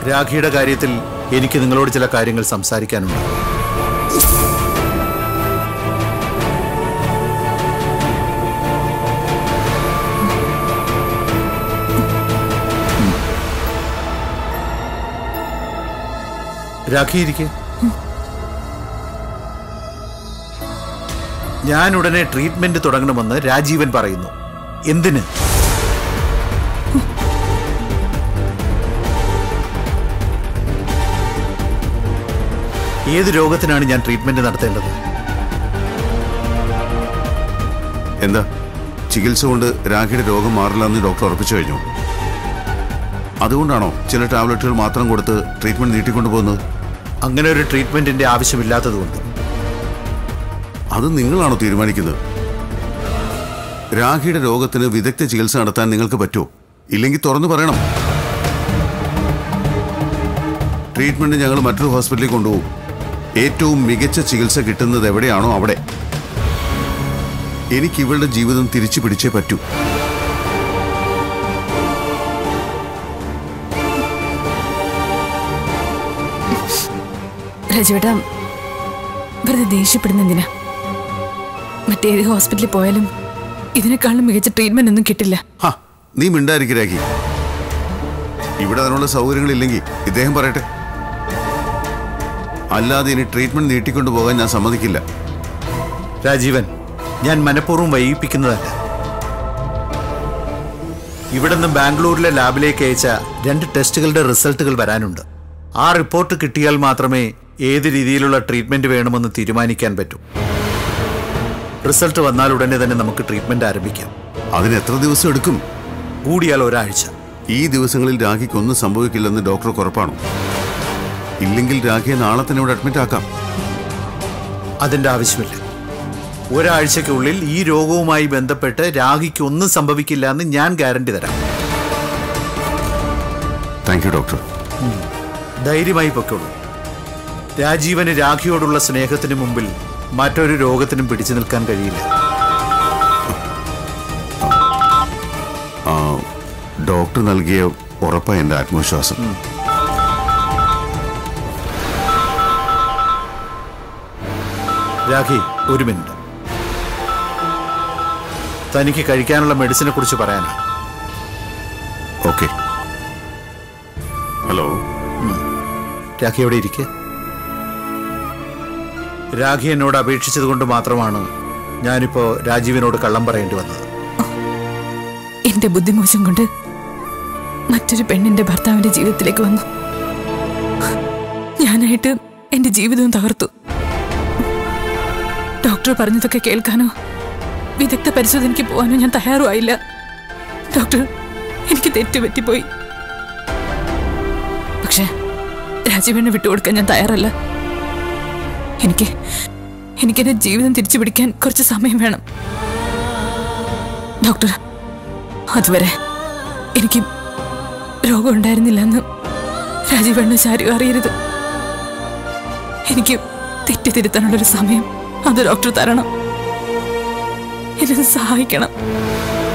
രാഖിയുടെ കാര്യത്തിൽ എനിക്ക് നിങ്ങളോട് ചില കാര്യങ്ങൾ സംസാരിക്കാനുണ്ട് രാഖി ഇരിക്കെ ഞാൻ ഉടനെ ട്രീറ്റ്മെന്റ് തുടങ്ങണമെന്ന് രാജീവൻ പറയുന്നു എന്തിന് ഏത് രോഗത്തിനാണ് ഞാൻ ട്രീറ്റ്മെന്റ് നടത്തേണ്ടത് എന്താ ചികിത്സ കൊണ്ട് രാഖിയുടെ രോഗം മാറില്ല എന്ന് ഡോക്ടർ ഉറപ്പിച്ചു കഴിഞ്ഞു അതുകൊണ്ടാണോ ചില ടാബ്ലറ്റുകൾ മാത്രം കൊടുത്ത് ട്രീറ്റ്മെന്റ് നീട്ടിക്കൊണ്ടുപോകുന്നത് അങ്ങനെ ഒരു ട്രീറ്റ്മെന്റിന്റെ ആവശ്യമില്ലാത്തതുകൊണ്ട് അത് നിങ്ങളാണോ തീരുമാനിക്കുന്നത് രാഖിയുടെ രോഗത്തിന് വിദഗ്ധ ചികിത്സ നടത്താൻ നിങ്ങൾക്ക് പറ്റുമോ ഇല്ലെങ്കിൽ തുറന്നു പറയണം ട്രീറ്റ്മെന്റ് ഞങ്ങൾ മറ്റൊരു ഹോസ്പിറ്റലിൽ കൊണ്ടുപോകും ഏറ്റവും മികച്ച ചികിത്സ കിട്ടുന്നത് എവിടെയാണോ അവിടെ എനിക്ക് ഇവളുടെ ജീവിതം തിരിച്ചു പിടിച്ചേ പറ്റൂ രാജുവേട്ടാ വെറുതെ ദേഷ്യപ്പെടുന്ന എന്തിനാ മറ്റേത് ഹോസ്പിറ്റലിൽ പോയാലും ഇതിനേക്കാളും മികച്ച ട്രീറ്റ്മെന്റ് ഒന്നും കിട്ടില്ല ഹാ നീ മിണ്ടായിരിക്കും രാഖി ഇവിടെ അതിനുള്ള സൗകര്യങ്ങളില്ലെങ്കിൽ ഇദ്ദേഹം പറയട്ടെ അല്ലാതെ ഇനി ട്രീറ്റ്മെന്റ് നീട്ടിക്കൊണ്ടു പോകാൻ ഞാൻ സമ്മതിക്കില്ല രാജീവൻ ഞാൻ മനഃപൂർവ്വം വൈകിപ്പിക്കുന്നതല്ല ഇവിടെ നിന്ന് ബാംഗ്ലൂരിലെ ലാബിലേക്ക് അയച്ച രണ്ട് ടെസ്റ്റുകളുടെ റിസൾട്ടുകൾ വരാനുണ്ട് ആ റിപ്പോർട്ട് കിട്ടിയാൽ മാത്രമേ ഏത് രീതിയിലുള്ള ട്രീറ്റ്മെന്റ് വേണമെന്ന് തീരുമാനിക്കാൻ പറ്റൂ റിസൾട്ട് വന്നാൽ ഉടനെ തന്നെ നമുക്ക് ട്രീറ്റ്മെന്റ് ആരംഭിക്കാം അതിന് എത്ര ദിവസം എടുക്കും കൂടിയാൽ ഒരാഴ്ച ഈ ദിവസങ്ങളിൽ രാഖിക്ക് ഒന്നും സംഭവിക്കില്ലെന്ന് ഡോക്ടർക്ക് ഉറപ്പാണോ ഇല്ലെങ്കിൽ രാഖിയെ നാളെ തന്നെ ഇവിടെ അഡ്മിറ്റ് ആക്കാം അതിന്റെ ആവശ്യമില്ല ഒരാഴ്ചയ്ക്കുള്ളിൽ ഈ രോഗവുമായി ബന്ധപ്പെട്ട് രാഗിക്ക് ഒന്നും സംഭവിക്കില്ല എന്ന് ഞാൻ ഗ്യാരണ്ടി തരാം താങ്ക് യു ഡോക്ടർ ധൈര്യമായി പൊക്കോളൂ രാജീവന് രാഖിയോടുള്ള സ്നേഹത്തിന് മുമ്പിൽ മറ്റൊരു രോഗത്തിനും പിടിച്ചു നിൽക്കാൻ കഴിയില്ല ആ, ഡോക്ടർ നൽകിയ ഉറപ്പായ എൻ്റെ ആത്മവിശ്വാസം രാഖി ഒരു മിനിറ്റ് തനിക്ക് കഴിക്കാനുള്ള മെഡിസിനെ കുറിച്ച് പറയാനാണ് ഓക്കെ ഹലോ രാഖി എവിടെ ഇരിക്കെ രാഖി എന്നോട് അപേക്ഷിച്ചത് കൊണ്ട് മാത്രമാണ് ഞാനിപ്പോ രാജീവിനോട് കള്ളം പറയേണ്ടി വന്നത് എന്റെ ബുദ്ധിമോശം കൊണ്ട് മറ്റൊരു പെണ്ണിന്റെ ഭർത്താവിന്റെ ജീവിതത്തിലേക്ക് വന്നു ഞാനായിട്ട് എന്റെ ജീവിതവും തകർത്തു ഡോക്ടർ പറഞ്ഞതൊക്കെ കേൾക്കാനോ വിദഗ്ധ പരിശോധനയ്ക്ക് പോകാനോ ഞാൻ തയ്യാറുമായില്ല ഡോക്ടർ എനിക്ക് തെറ്റുപറ്റിപ്പോയി പക്ഷെ രാജീവനെ വിട്ടുകൊടുക്കാൻ ഞാൻ തയ്യാറല്ല എനിക്ക് എനിക്കെന്റെ ജീവിതം തിരിച്ചു പിടിക്കാൻ കുറച്ച് സമയം വേണം ഡോക്ടർ അതുവരെ എനിക്ക് രോഗം ഉണ്ടായിരുന്നില്ലെന്ന് രാജീവണ്ണ ശാരി അറിയരുത് എനിക്ക് തെറ്റ് തിരുത്താനുള്ളൊരു സമയം അത് ഡോക്ടർ തരണം എന്നെ സഹായിക്കണം